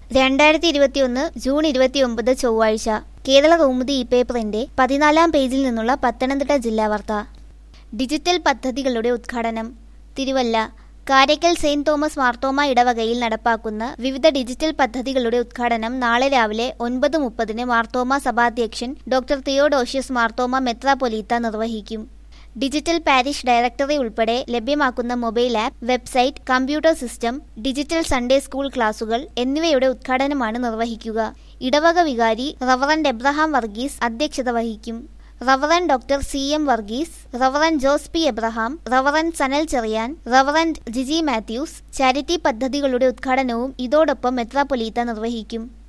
രണ്ടായിരത്തി ഇരുപത്തിയൊന്ന് ജൂൺ ഇരുപത്തിയൊമ്പത് ചൊവ്വാഴ്ച കേരള കൗമുദി ഈ പേപ്പറിന്റെ പതിനാലാം പേജിൽ നിന്നുള്ള പത്തനംതിട്ട ജില്ലാ വാർത്ത ഡിജിറ്റൽ പദ്ധതികളുടെ ഉദ്ഘാടനം തിരുവല്ല കാരയ്ക്കൽ സെയിന്റ് തോമസ് മാർത്തോമ ഇടവകയിൽ നടപ്പാക്കുന്ന വിവിധ ഡിജിറ്റൽ പദ്ധതികളുടെ ഉദ്ഘാടനം നാളെ രാവിലെ ഒൻപത് മുപ്പതിന് മാർത്തോമ സഭാധ്യക്ഷൻ ഡോക്ടർ തിയോഡോഷ്യസ് മാർത്തോമ മെത്രാപൊലീത്ത നിർവഹിക്കും ഡിജിറ്റൽ പാരിഷ് ഡയറക്ടറി ഉൾപ്പെടെ ലഭ്യമാക്കുന്ന mobile app website computer system digital Sunday school ക്ലാസുകൾ എന്നിവയുടെ ഉദ്ഘാടനമാണ് നിർവഹിക്കുക ഇടവക വികാരി റവറന്റ് എബ്രഹാം വർഗീസ് അധ്യക്ഷത വഹിക്കും reverend doctor C M Varghese reverend Jose P Abraham reverend Sanal Cherian reverend Jiji Mathews charity പദ്ധതികളുടെ ഉദ്ഘാടനവും ഇതോടൊപ്പം മെത്രാപൊലീത്ത നിർവഹിക്കും